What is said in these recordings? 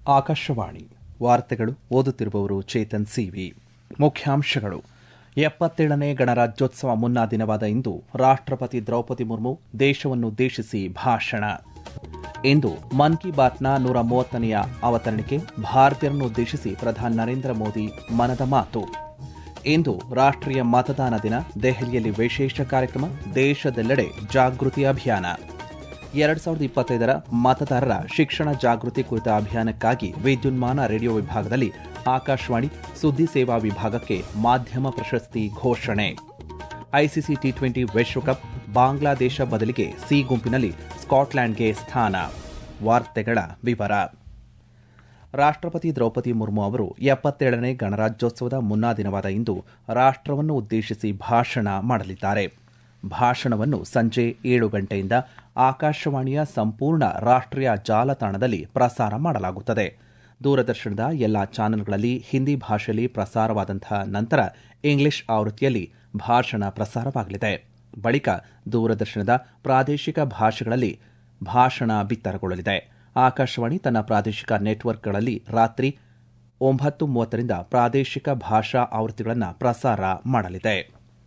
ಆಕಾಶವಾಣಿ ವಾರ್ತೆಗಳು ಓದುತ್ತಿರುವವರು ಚೇತನ್ ಸಿವಿ ಮುಖ್ಯಾಂಶಗಳು ಎಪ್ಪತ್ತೇಳನೇ ಗಣರಾಜ್ಯೋತ್ಸವ ಮುನ್ನಾ ದಿನವಾದ ಇಂದು ರಾಷ್ಟ್ರಪತಿ ದ್ರೌಪದಿ ಮುರ್ಮು ದೇಶವನ್ನುದ್ದೇಶಿಸಿ ಭಾಷಣ ಇಂದು ಮನ್ ಕಿ ಬಾತ್ನ ನೂರ ಮೂವತ್ತನೆಯ ಅವತರಣಿಕೆ ಭಾರತೀಯರನ್ನುದ್ದೇಶಿಸಿ ಪ್ರಧಾನಿ ನರೇಂದ್ರ ಮೋದಿ ಮನದ ಮಾತು ಇಂದು ರಾಷ್ಟ್ರೀಯ ಮತದಾನ ದಿನ ದೆಹಲಿಯಲ್ಲಿ ವಿಶೇಷ ಕಾರ್ಯಕ್ರಮ ದೇಶದೆಲ್ಲೆಡೆ ಜಾಗೃತಿ ಅಭಿಯಾನ ಎರಡ್ ಸಾವಿರದ ಇಪ್ಪತ್ತೈದರ ಮತದಾರರ ಶಿಕ್ಷಣ ಜಾಗೃತಿ ಕುರಿತ ಅಭಿಯಾನಕ್ಕಾಗಿ ವಿದ್ಯುನ್ಮಾನ ರೇಡಿಯೋ ವಿಭಾಗದಲ್ಲಿ ಆಕಾಶವಾಣಿ ಸುದ್ದಿ ಸೇವಾ ವಿಭಾಗಕ್ಕೆ ಮಾಧ್ಯಮ ಪ್ರಶಸ್ತಿ ಘೋಷಣೆ ಐಸಿಸಿ ಟಿ ಟ್ವೆಂಟಿ ವಿಶ್ವಕಪ್ ಬಾಂಗ್ಲಾದೇಶ ಬದಲಿಗೆ ಸಿ ಗುಂಪಿನಲ್ಲಿ ಸ್ಕಾಟ್ಲೆಂಡ್ಗೆ ಸ್ಥಾನ ವಾರ್ತೆಗಳ ವಿವರ ರಾಷ್ಟ್ರಪತಿ ದ್ರೌಪದಿ ಮುರ್ಮು ಅವರು ಎಪ್ಪತ್ತೇಳನೇ ಗಣರಾಜ್ಯೋತ್ಸವದ ಮುನ್ನಾ ದಿನವಾದ ಇಂದು ರಾಷ್ಟ್ರವನ್ನು ಉದ್ದೇಶಿಸಿ ಭಾಷಣ ಮಾಡಲಿದ್ದಾರೆ ಭಾಷಣವನ್ನು ಸಂಜೆ ಏಳು ಗಂಟೆಯಿಂದ ಆಕಾಶವಾಣಿಯ ಸಂಪೂರ್ಣ ರಾಷ್ಟ್ರೀಯ ಜಾಲತಾಣದಲ್ಲಿ ಪ್ರಸಾರ ಮಾಡಲಾಗುತ್ತದೆ ದೂರದರ್ಶನದ ಎಲ್ಲಾ ಚಾನೆಲ್ಗಳಲ್ಲಿ ಹಿಂದಿ ಭಾಷೆಯಲ್ಲಿ ಪ್ರಸಾರವಾದಂತಹ ನಂತರ ಇಂಗ್ಲಿಷ್ ಆವೃತ್ತಿಯಲ್ಲಿ ಭಾಷಣ ಪ್ರಸಾರವಾಗಲಿದೆ ಬಳಿಕ ದೂರದರ್ಶನದ ಪ್ರಾದೇಶಿಕ ಭಾಷೆಗಳಲ್ಲಿ ಭಾಷಣ ಬಿತ್ತರಗೊಳ್ಳಲಿದೆ ಆಕಾಶವಾಣಿ ತನ್ನ ಪ್ರಾದೇಶಿಕ ನೆಟ್ವರ್ಕ್ಗಳಲ್ಲಿ ರಾತ್ರಿ ಒಂಬತ್ತು ಮೂವತ್ತರಿಂದ ಪ್ರಾದೇಶಿಕ ಭಾಷಾ ಆವೃತ್ತಿಗಳನ್ನು ಪ್ರಸಾರ ಮಾಡಲಿದೆ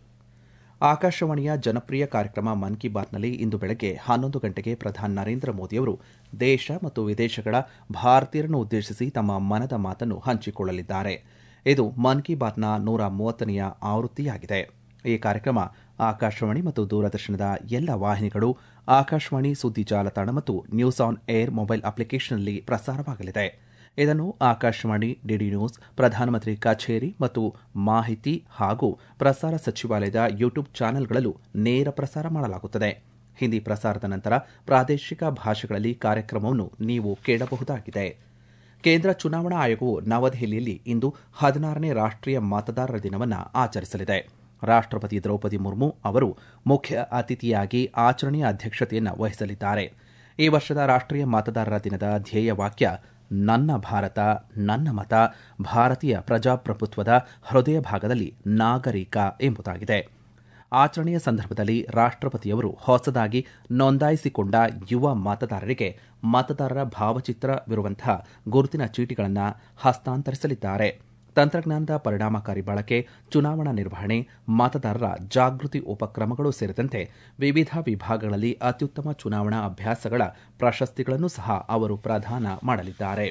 ಆಕಾಶವಾಣಿಯ ಜನಪ್ರಿಯ ಕಾರ್ಯಕ್ರಮ ಮನ್ ಕಿ ಬಾತ್ನಲ್ಲಿ ಇಂದು ಬೆಳಗ್ಗೆ ಹನ್ನೊಂದು ಗಂಟೆಗೆ ಪ್ರಧಾನಿ ನರೇಂದ್ರ ಮೋದಿಯವರು ದೇಶ ಮತ್ತು ವಿದೇಶಗಳ ಭಾರತೀಯರನ್ನು ಉದ್ದೇಶಿಸಿ ತಮ್ಮ ಮನದ ಮಾತನ್ನು ಹಂಚಿಕೊಳ್ಳಲಿದ್ದಾರೆ ಇದು ಮನ್ ಕಿ ಬಾತ್ನ ನೂರ ಮೂವತ್ತನೆಯ ಆವೃತ್ತಿಯಾಗಿದೆ ಈ ಕಾರ್ಯಕ್ರಮ ಆಕಾಶವಾಣಿ ಮತ್ತು ದೂರದರ್ಶನದ ಎಲ್ಲ ವಾಹಿನಿಗಳು ಆಕಾಶವಾಣಿ ಸುದ್ದಿ ಜಾಲತಾಣ ಮತ್ತು ನ್ಯೂಸ್ ಆನ್ ಏರ್ ಮೊಬೈಲ್ ಅಪ್ಲಿಕೇಶನ್ನಲ್ಲಿ ಪ್ರಸಾರವಾಗಲಿದೆ ಇದನ್ನು ಆಕಾಶವಾಣಿ ಡಿಡಿ ನ್ಯೂಸ್ ಪ್ರಧಾನಮಂತ್ರಿ ಕಚೇರಿ ಮತ್ತು ಮಾಹಿತಿ ಹಾಗೂ ಪ್ರಸಾರ ಸಚಿವಾಲಯದ ಯೂಟ್ಯೂಬ್ ಚಾನೆಲ್ಗಳಲ್ಲೂ ನೇರ ಪ್ರಸಾರ ಮಾಡಲಾಗುತ್ತದೆ ಹಿಂದಿ ಪ್ರಸಾರದ ನಂತರ ಪ್ರಾದೇಶಿಕ ಭಾಷೆಗಳಲ್ಲಿ ಕಾರ್ಯಕ್ರಮವನ್ನು ನೀವು ಕೇಳಬಹುದಾಗಿದೆ ಕೇಂದ್ರ ಚುನಾವಣಾ ಆಯೋಗವು ನವದೆಹಲಿಯಲ್ಲಿ ಇಂದು ಹದಿನಾರನೇ ರಾಷ್ಟ್ರೀಯ ಮತದಾರರ ದಿನವನ್ನು ಆಚರಿಸಲಿದೆ ರಾಷ್ಟ್ರಪತಿ ದ್ರೌಪದಿ ಮುರ್ಮು ಅವರು ಮುಖ್ಯ ಅತಿಥಿಯಾಗಿ ಆಚರಣೆಯ ಅಧ್ಯಕ್ಷತೆಯನ್ನು ವಹಿಸಲಿದ್ದಾರೆ ಈ ವರ್ಷದ ರಾಷ್ಟ್ರೀಯ ಮತದಾರರ ದಿನದ ಧ್ಯೇಯ ವಾಕ್ಯ ನನ್ನ ಭಾರತ ನನ್ನ ಮತ ಭಾರತೀಯ ಪ್ರಜಾಪ್ರಭುತ್ವದ ಹೃದಯ ಭಾಗದಲ್ಲಿ ನಾಗರಿಕ ಎಂಬುದಾಗಿದೆ ಆಚರಣೆಯ ಸಂದರ್ಭದಲ್ಲಿ ರಾಷ್ಟ್ರಪತಿಯವರು ಹೊಸದಾಗಿ ನೋಂದಾಯಿಸಿಕೊಂಡ ಯುವ ಮತದಾರರಿಗೆ ಮತದಾರರ ಭಾವಚಿತ್ರವಿರುವಂತಹ ಗುರುತಿನ ಚೀಟಿಗಳನ್ನು ಹಸ್ತಾಂತರಿಸಲಿದ್ದಾರೆ ತಂತ್ರಜ್ಞಾನದ ಪರಿಣಾಮಕಾರಿ ಬಳಕೆ ಚುನಾವಣಾ ನಿರ್ವಹಣೆ ಮತದಾರರ ಜಾಗೃತಿ ಉಪಕ್ರಮಗಳು ಸೇರಿದಂತೆ ವಿವಿಧ ವಿಭಾಗಗಳಲ್ಲಿ ಅತ್ಯುತ್ತಮ ಚುನಾವಣಾ ಅಭ್ಯಾಸಗಳ ಪ್ರಶಸ್ತಿಗಳನ್ನು ಸಹ ಅವರು ಪ್ರದಾನ ಮಾಡಲಿದ್ದಾರೆ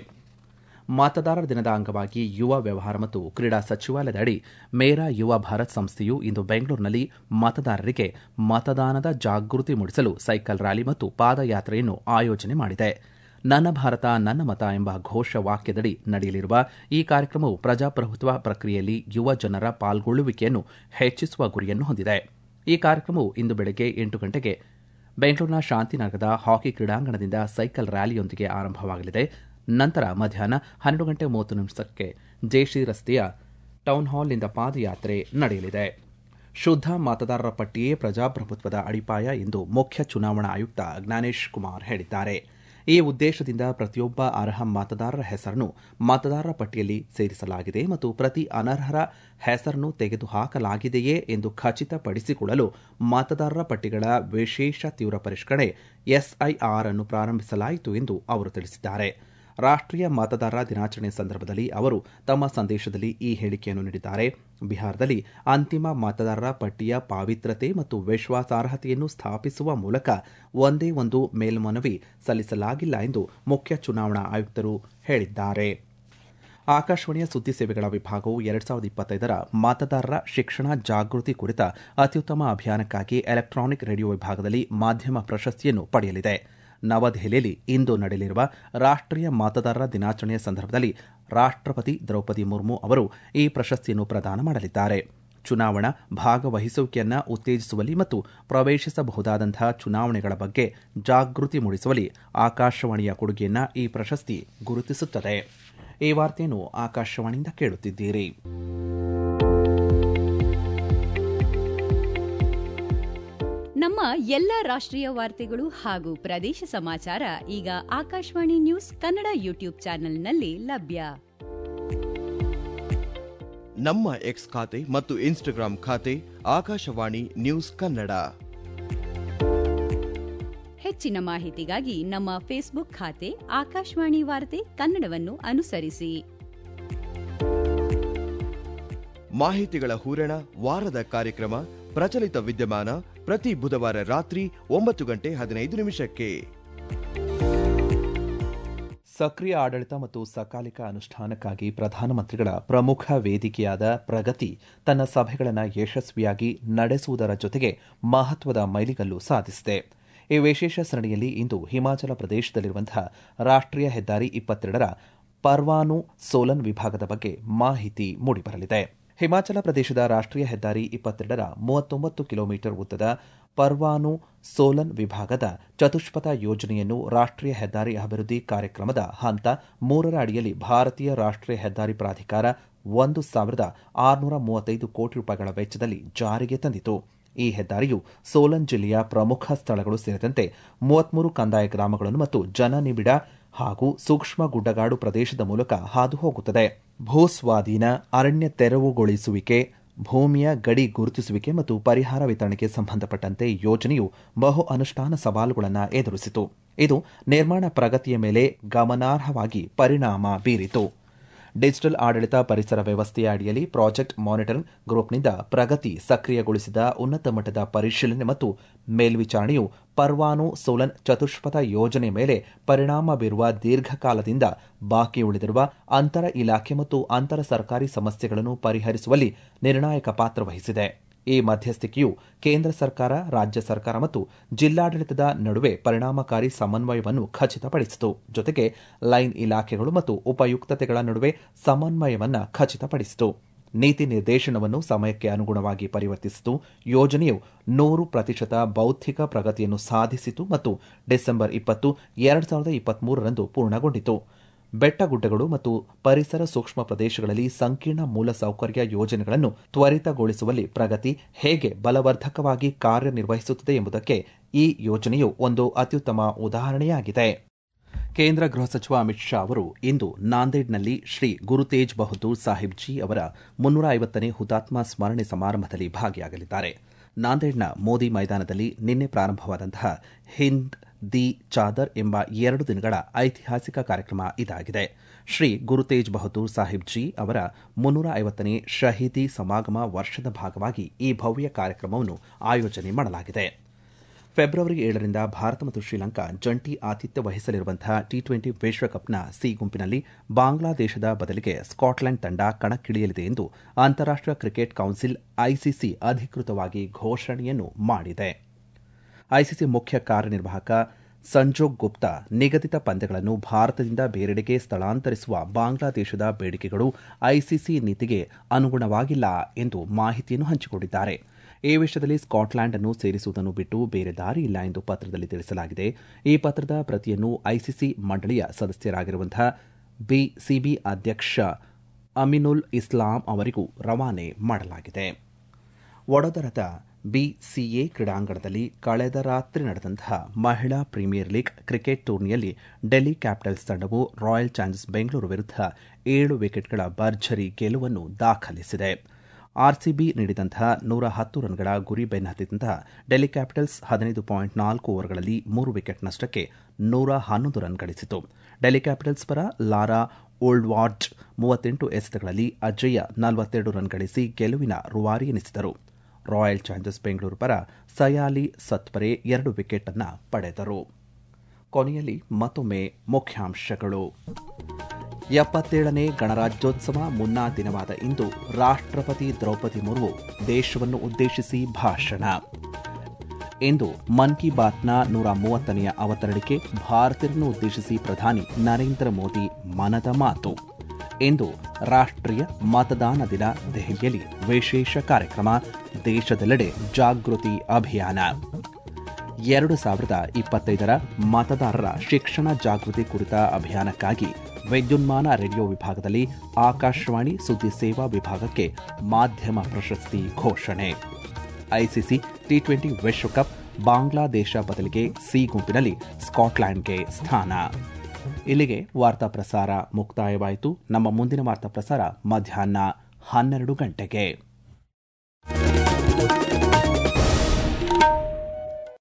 ಮತದಾರರ ದಿನದ ಅಂಗವಾಗಿ ಯುವ ವ್ಯವಹಾರ ಮತ್ತು ಕ್ರೀಡಾ ಸಚಿವಾಲಯದ ಅಡಿ ಮೇರಾ ಯುವ ಭಾರತ್ ಸಂಸ್ಥೆಯು ಇಂದು ಬೆಂಗಳೂರಿನಲ್ಲಿ ಮತದಾರರಿಗೆ ಮತದಾನದ ಜಾಗೃತಿ ಮೂಡಿಸಲು ಸೈಕಲ್ ರ್ಯಾಲಿ ಮತ್ತು ಪಾದಯಾತ್ರೆಯನ್ನು ಆಯೋಜನೆ ಮಾಡಿದೆ ನನ್ನ ಭಾರತ ನನ್ನ ಮತ ಎಂಬ ಘೋಷ ವಾಕ್ಯದಡಿ ನಡೆಯಲಿರುವ ಈ ಕಾರ್ಯಕ್ರಮವು ಪ್ರಜಾಪ್ರಭುತ್ವ ಪ್ರಕ್ರಿಯೆಯಲ್ಲಿ ಯುವ ಜನರ ಪಾಲ್ಗೊಳ್ಳುವಿಕೆಯನ್ನು ಹೆಚ್ಚಿಸುವ ಗುರಿಯನ್ನು ಹೊಂದಿದೆ ಈ ಕಾರ್ಯಕ್ರಮವು ಇಂದು ಬೆಳಗ್ಗೆ ಎಂಟು ಗಂಟೆಗೆ ಬೆಂಗಳೂರಿನ ಶಾಂತಿನಗರದ ಹಾಕಿ ಕ್ರೀಡಾಂಗಣದಿಂದ ಸೈಕಲ್ ರ್ಯಾಲಿಯೊಂದಿಗೆ ಆರಂಭವಾಗಲಿದೆ ನಂತರ ಮಧ್ಯಾಹ್ನ ಹನ್ನೆರಡು ಗಂಟೆ ಮೂವತ್ತು ನಿಮಿಷಕ್ಕೆ ಜೇಸಿ ರಸ್ತೆಯ ಟೌನ್ ಹಾಲ್ನಿಂದ ಪಾದಯಾತ್ರೆ ನಡೆಯಲಿದೆ ಶುದ್ಧ ಮತದಾರರ ಪಟ್ಟಿಯೇ ಪ್ರಜಾಪ್ರಭುತ್ವದ ಅಡಿಪಾಯ ಎಂದು ಮುಖ್ಯ ಚುನಾವಣಾ ಆಯುಕ್ತ ಜ್ಞಾನೇಶ್ ಕುಮಾರ್ ಹೇಳಿದ್ದಾರೆ ಈ ಉದ್ದೇಶದಿಂದ ಪ್ರತಿಯೊಬ್ಬ ಅರ್ಹ ಮತದಾರರ ಹೆಸರನ್ನು ಮತದಾರರ ಪಟ್ಟಿಯಲ್ಲಿ ಸೇರಿಸಲಾಗಿದೆ ಮತ್ತು ಪ್ರತಿ ಅನರ್ಹರ ಹೆಸರನ್ನು ತೆಗೆದುಹಾಕಲಾಗಿದೆಯೇ ಎಂದು ಖಚಿತಪಡಿಸಿಕೊಳ್ಳಲು ಮತದಾರರ ಪಟ್ಟಿಗಳ ವಿಶೇಷ ತೀವ್ರ ಪರಿಷ್ಕರಣೆ ಎಸ್ಐಆರ್ ಅನ್ನು ಪ್ರಾರಂಭಿಸಲಾಯಿತು ಎಂದು ಅವರು ತಿಳಿಸಿದ್ದಾರೆ ರಾಷ್ಟ್ರೀಯ ಮತದಾರರ ದಿನಾಚರಣೆ ಸಂದರ್ಭದಲ್ಲಿ ಅವರು ತಮ್ಮ ಸಂದೇಶದಲ್ಲಿ ಈ ಹೇಳಿಕೆಯನ್ನು ನೀಡಿದ್ದಾರೆ ಬಿಹಾರದಲ್ಲಿ ಅಂತಿಮ ಮತದಾರರ ಪಟ್ಟಿಯ ಪಾವಿತ್ರತೆ ಮತ್ತು ವಿಶ್ವಾಸಾರ್ಹತೆಯನ್ನು ಸ್ಥಾಪಿಸುವ ಮೂಲಕ ಒಂದೇ ಒಂದು ಮೇಲ್ಮನವಿ ಸಲ್ಲಿಸಲಾಗಿಲ್ಲ ಎಂದು ಮುಖ್ಯ ಚುನಾವಣಾ ಆಯುಕ್ತರು ಹೇಳಿದ್ದಾರೆ ಆಕಾಶವಾಣಿಯ ಸುದ್ದಿ ಸೇವೆಗಳ ವಿಭಾಗವು ಎರಡ್ ಸಾವಿರದ ಇಪ್ಪತ್ತೈದರ ಮತದಾರರ ಶಿಕ್ಷಣ ಜಾಗೃತಿ ಕುರಿತ ಅತ್ಯುತ್ತಮ ಅಭಿಯಾನಕ್ಕಾಗಿ ಎಲೆಕ್ಟ್ರಾನಿಕ್ ರೇಡಿಯೋ ವಿಭಾಗದಲ್ಲಿ ಮಾಧ್ಯಮ ಪ್ರಶಸ್ತಿಯನ್ನು ಪಡೆಯಲಿದೆ ನವದೆಹಲಿಯಲ್ಲಿ ಇಂದು ನಡೆಯಲಿರುವ ರಾಷ್ಟ್ರೀಯ ಮತದಾರರ ದಿನಾಚರಣೆಯ ಸಂದರ್ಭದಲ್ಲಿ ರಾಷ್ಟ್ರಪತಿ ದ್ರೌಪದಿ ಮುರ್ಮು ಅವರು ಈ ಪ್ರಶಸ್ತಿಯನ್ನು ಪ್ರದಾನ ಮಾಡಲಿದ್ದಾರೆ ಚುನಾವಣಾ ಭಾಗವಹಿಸುವಿಕೆಯನ್ನು ಉತ್ತೇಜಿಸುವಲ್ಲಿ ಮತ್ತು ಪ್ರವೇಶಿಸಬಹುದಾದಂತಹ ಚುನಾವಣೆಗಳ ಬಗ್ಗೆ ಜಾಗೃತಿ ಮೂಡಿಸುವಲ್ಲಿ ಆಕಾಶವಾಣಿಯ ಕೊಡುಗೆಯನ್ನು ಈ ಪ್ರಶಸ್ತಿ ಗುರುತಿಸುತ್ತದೆ ಈ ವಾರ್ತೆಯನ್ನು ಆಕಾಶವಾಣಿಯಿಂದ ಕೇಳುತ್ತಿದ್ದೀರಿ ನಮ್ಮ ಎಲ್ಲ ರಾಷ್ಟ್ರೀಯ ವಾರ್ತೆಗಳು ಹಾಗೂ ಪ್ರದೇಶ ಸಮಾಚಾರ ಈಗ ಆಕಾಶವಾಣಿ ನ್ಯೂಸ್ ಕನ್ನಡ ಯೂಟ್ಯೂಬ್ ಚಾನೆಲ್ನಲ್ಲಿ ಲಭ್ಯ ನಮ್ಮ ಎಕ್ಸ್ ಖಾತೆ ಮತ್ತು ಇನ್ಸ್ಟಾಗ್ರಾಂ ಖಾತೆ ಆಕಾಶವಾಣಿ ನ್ಯೂಸ್ ಕನ್ನಡ ಹೆಚ್ಚಿನ ಮಾಹಿತಿಗಾಗಿ ನಮ್ಮ ಫೇಸ್ಬುಕ್ ಖಾತೆ ಆಕಾಶವಾಣಿ ವಾರ್ತೆ ಕನ್ನಡವನ್ನು ಅನುಸರಿಸಿ ಮಾಹಿತಿಗಳ ಹೂರಣ ವಾರದ ಕಾರ್ಯಕ್ರಮ ಪ್ರಚಲಿತ ವಿದ್ಯಮಾನ ಪ್ರತಿ ಬುಧವಾರ ರಾತ್ರಿ ಒಂಬತ್ತು ಗಂಟೆ ಹದಿನೈದು ನಿಮಿಷಕ್ಕೆ ಸಕ್ರಿಯ ಆಡಳಿತ ಮತ್ತು ಸಕಾಲಿಕ ಅನುಷ್ಠಾನಕ್ಕಾಗಿ ಪ್ರಧಾನಮಂತ್ರಿಗಳ ಪ್ರಮುಖ ವೇದಿಕೆಯಾದ ಪ್ರಗತಿ ತನ್ನ ಸಭೆಗಳನ್ನು ಯಶಸ್ವಿಯಾಗಿ ನಡೆಸುವುದರ ಜೊತೆಗೆ ಮಹತ್ವದ ಮೈಲಿಗಲ್ಲು ಸಾಧಿಸಿದೆ ಈ ವಿಶೇಷ ಸರಣಿಯಲ್ಲಿ ಇಂದು ಹಿಮಾಚಲ ಪ್ರದೇಶದಲ್ಲಿರುವಂತಹ ರಾಷ್ಟ್ರೀಯ ಹೆದ್ದಾರಿ ಇಪ್ಪತ್ತೆರಡರ ಪರ್ವಾನು ಸೋಲನ್ ವಿಭಾಗದ ಬಗ್ಗೆ ಮಾಹಿತಿ ಮೂಡಿಬರಲಿದೆ ಹಿಮಾಚಲ ಪ್ರದೇಶದ ರಾಷ್ಟ್ರೀಯ ಹೆದ್ದಾರಿ ಇಪ್ಪತ್ತೆರಡರ ಮೂವತ್ತೊಂಬತ್ತು ಕಿಲೋಮೀಟರ್ ಉದ್ದದ ಪರ್ವಾನು ಸೋಲನ್ ವಿಭಾಗದ ಚತುಷ್ಪಥ ಯೋಜನೆಯನ್ನು ರಾಷ್ಟ್ರೀಯ ಹೆದ್ದಾರಿ ಅಭಿವೃದ್ಧಿ ಕಾರ್ಯಕ್ರಮದ ಹಂತ ಮೂರರ ಅಡಿಯಲ್ಲಿ ಭಾರತೀಯ ರಾಷ್ಟ್ರೀಯ ಹೆದ್ದಾರಿ ಪ್ರಾಧಿಕಾರ ಒಂದು ಸಾವಿರದ ಆರುನೂರ ಮೂವತ್ತೈದು ಕೋಟಿ ರೂಪಾಯಿಗಳ ವೆಚ್ಚದಲ್ಲಿ ಜಾರಿಗೆ ತಂದಿತು ಈ ಹೆದ್ದಾರಿಯು ಸೋಲನ್ ಜಿಲ್ಲೆಯ ಪ್ರಮುಖ ಸ್ಥಳಗಳು ಸೇರಿದಂತೆ ಮೂವತ್ಮೂರು ಕಂದಾಯ ಗ್ರಾಮಗಳನ್ನು ಮತ್ತು ಜನನಿಬಿಡ ಹಾಗೂ ಸೂಕ್ಷ್ಮ ಗುಡ್ಡಗಾಡು ಪ್ರದೇಶದ ಮೂಲಕ ಹಾದು ಹೋಗುತ್ತದೆ ಭೂಸ್ವಾಧೀನ ಅರಣ್ಯ ತೆರವುಗೊಳಿಸುವಿಕೆ ಭೂಮಿಯ ಗಡಿ ಗುರುತಿಸುವಿಕೆ ಮತ್ತು ಪರಿಹಾರ ವಿತರಣೆಗೆ ಸಂಬಂಧಪಟ್ಟಂತೆ ಯೋಜನೆಯು ಬಹು ಅನುಷ್ಠಾನ ಸವಾಲುಗಳನ್ನು ಎದುರಿಸಿತು ಇದು ನಿರ್ಮಾಣ ಪ್ರಗತಿಯ ಮೇಲೆ ಗಮನಾರ್ಹವಾಗಿ ಪರಿಣಾಮ ಬೀರಿತು ಡಿಜಿಟಲ್ ಆಡಳಿತ ಪರಿಸರ ವ್ಯವಸ್ಥೆಯ ಅಡಿಯಲ್ಲಿ ಪ್ರಾಜೆಕ್ಟ್ ಮಾನಿಟರಿಂಗ್ ಗ್ರೂಪ್ನಿಂದ ಪ್ರಗತಿ ಸಕ್ರಿಯಗೊಳಿಸಿದ ಉನ್ನತ ಮಟ್ಟದ ಪರಿಶೀಲನೆ ಮತ್ತು ಮೇಲ್ವಿಚಾರಣೆಯು ಪರ್ವಾನು ಸೋಲನ್ ಚತುಷ್ಪಥ ಯೋಜನೆ ಮೇಲೆ ಪರಿಣಾಮ ಬೀರುವ ದೀರ್ಘಕಾಲದಿಂದ ಬಾಕಿ ಉಳಿದಿರುವ ಅಂತರ ಇಲಾಖೆ ಮತ್ತು ಅಂತರ ಸರ್ಕಾರಿ ಸಮಸ್ಯೆಗಳನ್ನು ಪರಿಹರಿಸುವಲ್ಲಿ ನಿರ್ಣಾಯಕ ಪಾತ್ರ ವಹಿಸಿದೆ ಈ ಮಧ್ಯಸ್ಥಿಕೆಯು ಕೇಂದ್ರ ಸರ್ಕಾರ ರಾಜ್ಯ ಸರ್ಕಾರ ಮತ್ತು ಜಿಲ್ಲಾಡಳಿತದ ನಡುವೆ ಪರಿಣಾಮಕಾರಿ ಸಮನ್ವಯವನ್ನು ಖಚಿತಪಡಿಸಿತು ಜೊತೆಗೆ ಲೈನ್ ಇಲಾಖೆಗಳು ಮತ್ತು ಉಪಯುಕ್ತತೆಗಳ ನಡುವೆ ಸಮನ್ವಯವನ್ನು ಖಚಿತಪಡಿಸಿತು ನೀತಿ ನಿರ್ದೇಶನವನ್ನು ಸಮಯಕ್ಕೆ ಅನುಗುಣವಾಗಿ ಪರಿವರ್ತಿಸಿತು ಯೋಜನೆಯು ನೂರು ಪ್ರತಿಶತ ಬೌದ್ಧಿಕ ಪ್ರಗತಿಯನ್ನು ಸಾಧಿಸಿತು ಮತ್ತು ಡಿಸೆಂಬರ್ ಇಪ್ಪತ್ತು ಎರಡು ಸಾವಿರದ ಇಪ್ಪತ್ಮೂರರಂದು ಪೂರ್ಣಗೊಂಡಿತು ಬೆಟ್ಟಗುಡ್ಡಗಳು ಮತ್ತು ಪರಿಸರ ಸೂಕ್ಷ್ಮ ಪ್ರದೇಶಗಳಲ್ಲಿ ಸಂಕೀರ್ಣ ಮೂಲಸೌಕರ್ಯ ಯೋಜನೆಗಳನ್ನು ತ್ವರಿತಗೊಳಿಸುವಲ್ಲಿ ಪ್ರಗತಿ ಹೇಗೆ ಬಲವರ್ಧಕವಾಗಿ ಕಾರ್ಯನಿರ್ವಹಿಸುತ್ತದೆ ಎಂಬುದಕ್ಕೆ ಈ ಯೋಜನೆಯು ಒಂದು ಅತ್ಯುತ್ತಮ ಉದಾಹರಣೆಯಾಗಿದೆ ಕೇಂದ್ರ ಗೃಹ ಸಚಿವ ಅಮಿತ್ ಶಾ ಅವರು ಇಂದು ನಾಂದೇಡ್ನಲ್ಲಿ ಶ್ರೀ ಗುರುತೇಜ್ ಬಹದ್ದೂರ್ ಸಾಹಿಬ್ ಜಿ ಅವರ ಮುನ್ನೂರ ಐವತ್ತನೇ ಹುತಾತ್ಮ ಸ್ಮರಣೆ ಸಮಾರಂಭದಲ್ಲಿ ಭಾಗಿಯಾಗಲಿದ್ದಾರೆ ನಾಂದೇಡ್ನ ಮೋದಿ ಮೈದಾನದಲ್ಲಿ ನಿನ್ನೆ ಪ್ರಾರಂಭವಾದಂತಹ ಹಿಂದ್ ದಿ ಚಾದರ್ ಎಂಬ ಎರಡು ದಿನಗಳ ಐತಿಹಾಸಿಕ ಕಾರ್ಯಕ್ರಮ ಇದಾಗಿದೆ ಶ್ರೀ ಗುರುತೇಜ್ ಬಹದ್ದೂರ್ ಸಾಹಿಬ್ ಜಿ ಅವರ ಮುನ್ನೂರ ಐವತ್ತನೇ ಶಹೀದಿ ಸಮಾಗಮ ವರ್ಷದ ಭಾಗವಾಗಿ ಈ ಭವ್ಯ ಕಾರ್ಯಕ್ರಮವನ್ನು ಆಯೋಜನೆ ಮಾಡಲಾಗಿದೆ ಫೆಬ್ರವರಿ ಏಳರಿಂದ ಭಾರತ ಮತ್ತು ಶ್ರೀಲಂಕಾ ಜಂಟಿ ಆತಿಥ್ಯ ವಹಿಸಲಿರುವಂತಹ ಟಿ ಟ್ವೆಂಟಿ ವಿಶ್ವಕಪ್ನ ಸಿ ಗುಂಪಿನಲ್ಲಿ ಬಾಂಗ್ಲಾದೇಶದ ಬದಲಿಗೆ ಸ್ಕಾಟ್ಲೆಂಡ್ ತಂಡ ಕಣಕ್ಕಿಳಿಯಲಿದೆ ಎಂದು ಅಂತಾರಾಷ್ಟೀಯ ಕ್ರಿಕೆಟ್ ಕೌನ್ಸಿಲ್ ಐಸಿಸಿ ಅಧಿಕೃತವಾಗಿ ಘೋಷಣೆಯನ್ನು ಮಾಡಿದೆ ಐಸಿಸಿ ಮುಖ್ಯ ಕಾರ್ಯನಿರ್ವಾಹಕ ಸಂಜೋಗ್ ಗುಪ್ತಾ ನಿಗದಿತ ಪಂದ್ಯಗಳನ್ನು ಭಾರತದಿಂದ ಬೇರೆಡೆಗೆ ಸ್ಥಳಾಂತರಿಸುವ ಬಾಂಗ್ಲಾದೇಶದ ಬೇಡಿಕೆಗಳು ಐಸಿಸಿ ನೀತಿಗೆ ಅನುಗುಣವಾಗಿಲ್ಲ ಎಂದು ಮಾಹಿತಿಯನ್ನು ಹಂಚಿಕೊಂಡಿದ್ದಾರೆ ಈ ವಿಷಯದಲ್ಲಿ ಸ್ಕಾಟ್ಲ್ಯಾಂಡ್ ಅನ್ನು ಸೇರಿಸುವುದನ್ನು ಬಿಟ್ಟು ಬೇರೆ ದಾರಿ ಇಲ್ಲ ಎಂದು ಪತ್ರದಲ್ಲಿ ತಿಳಿಸಲಾಗಿದೆ ಈ ಪತ್ರದ ಪ್ರತಿಯನ್ನು ಐಸಿಸಿ ಮಂಡಳಿಯ ಸದಸ್ಯರಾಗಿರುವಂತಹ ಬಿಸಿಬಿ ಅಧ್ಯಕ್ಷ ಅಮಿನುಲ್ ಇಸ್ಲಾಂ ಅವರಿಗೂ ರವಾನೆ ಮಾಡಲಾಗಿದೆ ವಡೋದರದ ಬಿಸಿಎ ಕ್ರೀಡಾಂಗಣದಲ್ಲಿ ಕಳೆದ ರಾತ್ರಿ ನಡೆದಂತಹ ಮಹಿಳಾ ಪ್ರೀಮಿಯರ್ ಲೀಗ್ ಕ್ರಿಕೆಟ್ ಟೂರ್ನಿಯಲ್ಲಿ ಡೆಲ್ಲಿ ಕ್ಯಾಪಿಟಲ್ಸ್ ತಂಡವು ರಾಯಲ್ ಚಾಲೆಂಜರ್ಸ್ ಬೆಂಗಳೂರು ವಿರುದ್ಧ ಏಳು ವಿಕೆಟ್ಗಳ ಭರ್ಜರಿ ಗೆಲುವನ್ನು ದಾಖಲಿಸಿದೆ ಆರ್ಸಿಬಿ ನೀಡಿದಂತಹ ನೂರ ಹತ್ತು ರನ್ಗಳ ಗುರಿ ಬೆನ್ನಹತ್ತಿದಂತಹ ಡೆಲ್ಲಿ ಕ್ಯಾಪಿಟಲ್ಸ್ ಹದಿನೈದು ಪಾಯಿಂಟ್ ನಾಲ್ಕು ಓವರ್ಗಳಲ್ಲಿ ಮೂರು ವಿಕೆಟ್ ನಷ್ಟಕ್ಕೆ ನೂರ ಹನ್ನೊಂದು ರನ್ ಗಳಿಸಿತು ಡೆಲ್ಲಿ ಕ್ಯಾಪಿಟಲ್ಸ್ ಪರ ಲಾರಾ ಓಲ್ಡ್ವಾರ್ಡ್ ಮೂವತ್ತೆಂಟು ಎಸೆತಗಳಲ್ಲಿ ಅಜಯ್ಯ ನಲವತ್ತೆರಡು ರನ್ ಗಳಿಸಿ ಗೆಲುವಿನ ರೂವಾರಿ ಎನಿಸಿದರು ರಾಯಲ್ ಚಾಲೆಂಜರ್ಸ್ ಬೆಂಗಳೂರು ಪರ ಸಯಾಲಿ ಸತ್ಪರೆ ಎರಡು ವಿಕೆಟ್ ಅನ್ನು ಪಡೆದರು ಕೊನೆಯಲ್ಲಿ ಮತ್ತೊಮ್ಮೆ ಮುಖ್ಯಾಂಶಗಳು ಎಪ್ಪತ್ತೇಳನೇ ಗಣರಾಜ್ಯೋತ್ಸವ ಮುನ್ನಾ ದಿನವಾದ ಇಂದು ರಾಷ್ಟ್ರಪತಿ ದ್ರೌಪದಿ ಮುರ್ಮು ದೇಶವನ್ನು ಉದ್ದೇಶಿಸಿ ಭಾಷಣ ಇಂದು ಮನ್ ಕಿ ಬಾತ್ನ ನೂರ ಮೂವತ್ತನೆಯ ಅವತರಣಿಕೆ ಭಾರತೀಯರನ್ನು ಉದ್ದೇಶಿಸಿ ಪ್ರಧಾನಿ ನರೇಂದ್ರ ಮೋದಿ ಮನದ ಮಾತು ಇಂದು ರಾಷ್ಟ್ರೀಯ ಮತದಾನ ದಿನ ದೆಹಲಿಯಲ್ಲಿ ವಿಶೇಷ ಕಾರ್ಯಕ್ರಮ ದೇಶದೆಲ್ಲೆಡೆ ಜಾಗೃತಿ ಅಭಿಯಾನ ಎರಡು ಸಾವಿರದ ಇಪ್ಪತ್ತೈದರ ಮತದಾರರ ಶಿಕ್ಷಣ ಜಾಗೃತಿ ಕುರಿತ ಅಭಿಯಾನಕ್ಕಾಗಿ ವಿದ್ಯುನ್ಮಾನ ರೇಡಿಯೋ ವಿಭಾಗದಲ್ಲಿ ಆಕಾಶವಾಣಿ ಸುದ್ದಿ ಸೇವಾ ವಿಭಾಗಕ್ಕೆ ಮಾಧ್ಯಮ ಪ್ರಶಸ್ತಿ ಘೋಷಣೆ ಐಸಿಸಿ ಟಿ ಟ್ವೆಂಟಿ ವಿಶ್ವಕಪ್ ಬಾಂಗ್ಲಾದೇಶ ಬದಲಿಗೆ ಸಿ ಗುಂಪಿನಲ್ಲಿ ಸ್ಕಾಟ್ಲ್ಯಾಂಡ್ಗೆ ಸ್ಥಾನ ಇಲ್ಲಿಗೆ ವಾರ್ತಾ ಪ್ರಸಾರ ಮುಕ್ತಾಯವಾಯಿತು ನಮ್ಮ ಮುಂದಿನ ವಾರ್ತಾ ಪ್ರಸಾರ ಮಧ್ಯಾಹ್ನ ಹನ್ನೆರಡು ಗಂಟೆಗೆ